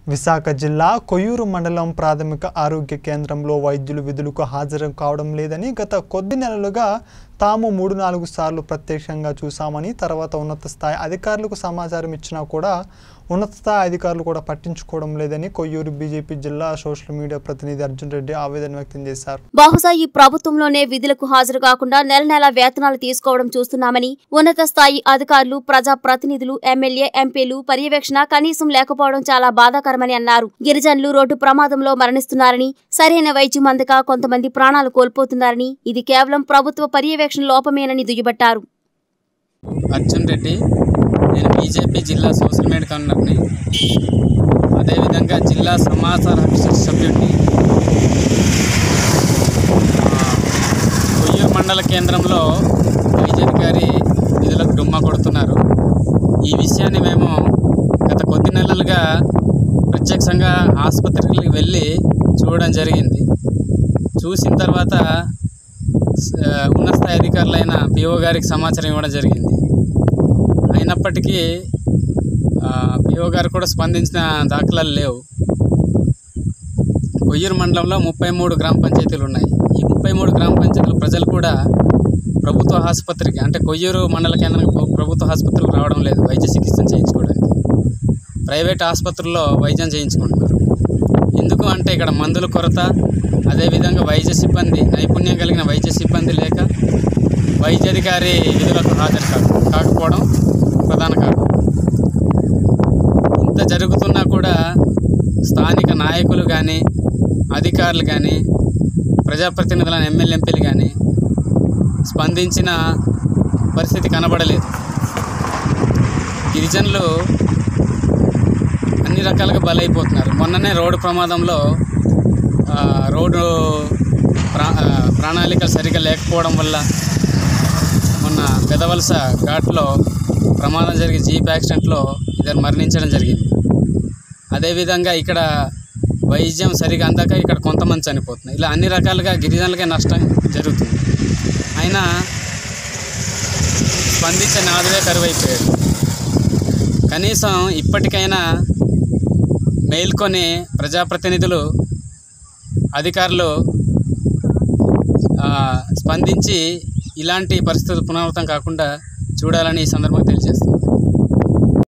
విశాఖ జిల్లా కొయ్యూరు మండలం ప్రాథమిక ఆరోగ్య కేంద్రంలో వైద్యులు విధులకు హాజరు కావడం లేదని గత కొద్ది నెలలుగా తాము మూడు నాలుగు సార్లు ప్రత్యక్షంగా చూశామని తర్వాత ఉన్నత స్థాయి అధికారులకు సమాచారం ఇచ్చినా కూడా ఉన్నత స్థాయి అధికారులు కూడా పట్టించుకోవడం లేదని కొయ్యూరు బీజేపీ జిల్లా సోషల్ మీడియా ప్రతినిధి అర్జున్ రెడ్డి ఆవేదన వ్యక్తం చేశారు బహుశా ఈ ప్రభుత్వంలోనే విధులకు హాజరు కాకుండా నెల నెల వేతనాలు తీసుకోవడం చూస్తున్నామని ఉన్నత స్థాయి అధికారులు ప్రజా ప్రతినిధులు ఎమ్మెల్యే ఎంపీలు పర్యవేక్షణ కనీసం లేకపోవడం చాలా బాధాకరమని అన్నారు గిరిజనులు రోడ్డు ప్రమాదంలో మరణిస్తున్నారని సరైన వైద్యం అందక కొంతమంది ప్రాణాలు కోల్పోతున్నారని ఇది కేవలం ప్రభుత్వ పర్యవేక్షణ లోపమేనని దుయ్యబట్టారు అర్జున్ రెడ్డి నేను బీజేపీ జిల్లా సోషల్ మీడియా కన్వీనర్ని అదేవిధంగా జిల్లా సమాచార హక్కు సభ్యుడిని ఆ, కొయ్యూరు మండల కేంద్రంలో వైద్యాధికారి విధులకు డుమ్మా కొడుతున్నారు ఈ విషయాన్ని మేము గత కొద్ది నెలలుగా ప్రత్యక్షంగా ఆసుపత్రికి వెళ్ళి చూడడం జరిగింది చూసిన తర్వాత ఆ, ఉన్నత స్థాయి అధికారులైన పిఓ గారికి సమాచారం ఇవ్వడం జరిగింది అయినప్పటికీ పిఓ గారు కూడా స్పందించిన దాఖలాలు లేవు కొయ్యూరు మండలంలో ముప్పై మూడు గ్రామ పంచాయతీలు ఉన్నాయి ఈ ముప్పై మూడు గ్రామ పంచాయతీల ప్రజలు కూడా ప్రభుత్వ ఆసుపత్రికి అంటే కొయ్యూరు మండల కేంద్రం ప్రభుత్వ ఆసుపత్రికి రావడం లేదు వైద్య చికిత్స చేయించుకోవడానికి ప్రైవేట్ ఆసుపత్రుల్లో వైద్యం చేయించుకుంటున్నారు ఎందుకు అంటే ఇక్కడ మందుల కొరత అదేవిధంగా వైద్య సిబ్బంది నైపుణ్యం కలిగిన వైద్య సిబ్బంది లేక వైద్యాధికారి విధులకు హాజరు కాదు కాకపోవడం ప్రధాన కారణం ఇంత జరుగుతున్నా కూడా స్థానిక నాయకులు కానీ అధికారులు కానీ ప్రజాప్రతినిధులైన ఎమ్మెల్యే ఎంపీలు కానీ స్పందించిన పరిస్థితి కనబడలేదు గిరిజనులు అన్ని రకాలుగా బలైపోతున్నారు మొన్ననే రోడ్డు ప్రమాదంలో ఆ, రోడ్డు ప్రా ఆ, ప్రణాళికలు సరిగ్గా లేకపోవడం వల్ల మొన్న పెదవలస ఘాట్లో ప్రమాదం జరిగి జీప్ యాక్సిడెంట్లో ఇద్దరు మరణించడం జరిగింది అదేవిధంగా ఇక్కడ వైద్యం సరిగా అందక ఇక్కడ కొంతమంది చనిపోతున్నారు ఇలా అన్ని రకాలుగా గిరిజనులకే నష్టం జరుగుతుంది అయినా స్పందించే నాదుడే కరువైపోయాడు కనీసం ఇప్పటికైనా మేల్కొని ప్రజాప్రతినిధులు అధికారులు ఆ, స్పందించి ఇలాంటి పరిస్థితులు పునరావృతం కాకుండా చూడాలని ఈ సందర్భంగా తెలియజేస్తున్నాను